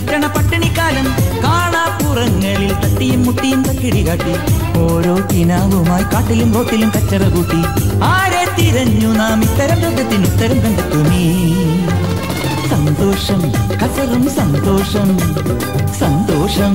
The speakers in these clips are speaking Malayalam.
ചുറ്റണ പട്ടിണിക്കാലം കാണാപ്പുറങ്ങളിൽ തട്ടിയും മുട്ടിയും തക്കിടി കാട്ടി ഓരോ കിനാവുമായി കാട്ടിലും റോട്ടിലും കച്ചറ കൂട്ടി ആരെ തിരഞ്ഞു നാം ഇത്തരം രോഗത്തിന് ഉത്തരം കണ്ടെത്തുമീ സന്തോഷം കസറും സന്തോഷം സന്തോഷം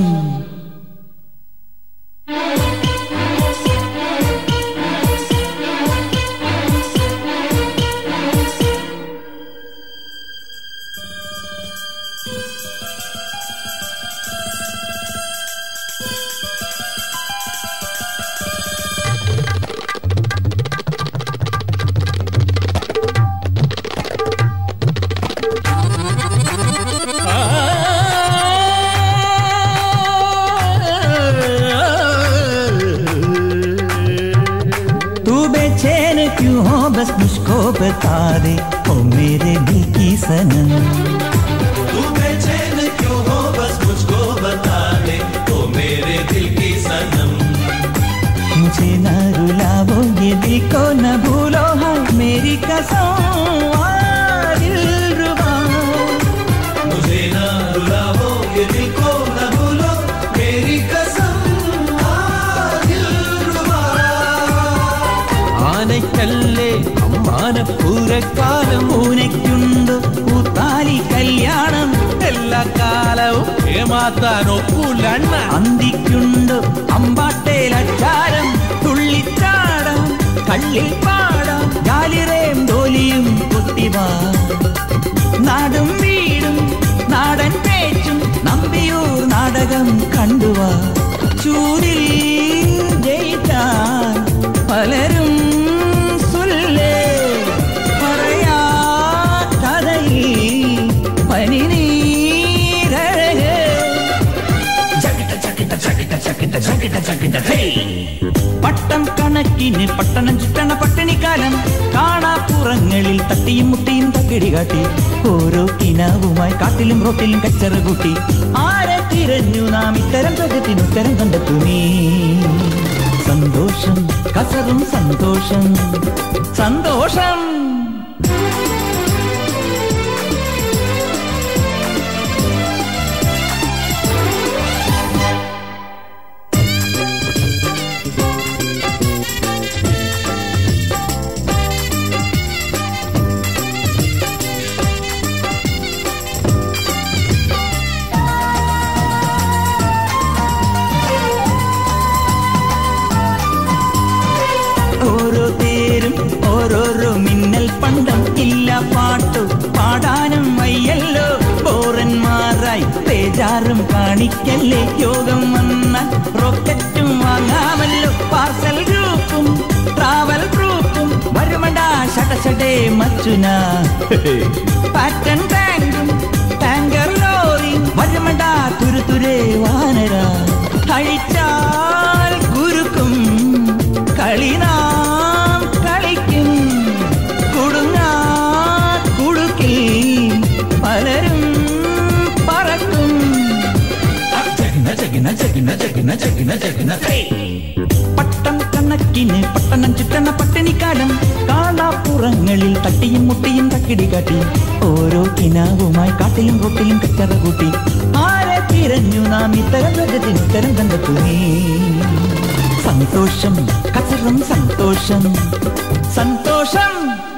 तू बेचैन क्यों हो बस मुझको बता दे ओ मेरे दिल की सनम तू बेचैन क्यों हो बस मुझको बता दे ओ मेरे दिल की सनम मुझे न रुलाओ ये दिल को न भूलो है मेरी कसम आ, दिलरुबा। मुझे ना रुलाओ ये दिल को न भूलो मेरी कसम आ, दिलरुबा। ആനയ്ക്കല്ലേ അമ്മാനപ്പൂരക്കാലം ഊനയ്ക്കുണ്ട് പൂത്താലി കല്യാണം എല്ലാ കാലവും ഏമാത്താൻ ഒക്കൂലണ്ണ അന്തിക്കുണ്ട് അമ്പാട്ടേലച്ചാരം തുള്ളിച്ചാടാം കള്ളിൽ പാടാം ജാലിറേം ഡോലിയും കുത്തിവാ നാടും വീടും നാടൻ പേച്ചും നമ്പിയൂർ നാടകം കണ്ടുവാ ചൂരിൽ ജയിച്ചാൽ പലരും സുല്ലേ പറയാ കഥയിൽ പനിനീരഴക് പട്ടം കണക്കിന് പട്ടണം ചുറ്റണ പട്ടിണിക്കാലം കാണാപ്പുറങ്ങളിൽ തട്ടിയും മുട്ടിയും തക്കിടി കാട്ടി ഓരോ കിനാവുമായി കാട്ടിലും റോട്ടിലും കച്ചറ കൂട്ടി ആരെ തിരഞ്ഞു നാം ഇത്തരം ചോദ്യത്തിന് ഉത്തരം കണ്ടെത്തുമേ സന്തോഷം കസറും സന്തോഷം സന്തോഷം ഓരോ തേരും ഓരോരോ മിന്നൽ പണ്ടം ഇല്ല പാട്ടു പാടാനും വയ്യല്ലോ ബോറന്മാരായി തേജാറും കാണിക്കല്ലേ യോഗം വന്നാൽ റോക്കറ്റും വാങ്ങാമല്ലോ പാർസൽ ഗ്രൂപ്പും ട്രാവൽ ഗ്രൂപ്പും വരുമണ്ടാ ഷടഷടേ മച്ചുന പാറ്റൻ ടാങ്കും ടാങ്കർ ലോറി വരുമണ്ടാ തുരുതുരേ വാനര കഴിച്ചാൽ കുരുക്കും കളി നാം കളിക്കും കുടുങ്ങാ കുടുക്കി പലരും പറക്കും ജഗന ജഗന ജഗന ജഗന ജഗന ജഗന പട്ടം കണക്കിന് പട്ടണം ചുറ്റണ പട്ടിണിക്കാലം കാണാപ്പുറങ്ങളിൽ തട്ടിയും മുട്ടിയും തക്കിടി കാട്ടി ഓരോ കിനാവുമായി കാട്ടിലും റോട്ടിലും കച്ചറ കൂട്ടി ആരെ തിരഞ്ഞു നാം ഇത്തരം ലോകത്തിന് ഉത്തരം കണ്ടെത്തുന്നേ സന്തോഷം കച്ചറും സന്തോഷം സന്തോഷം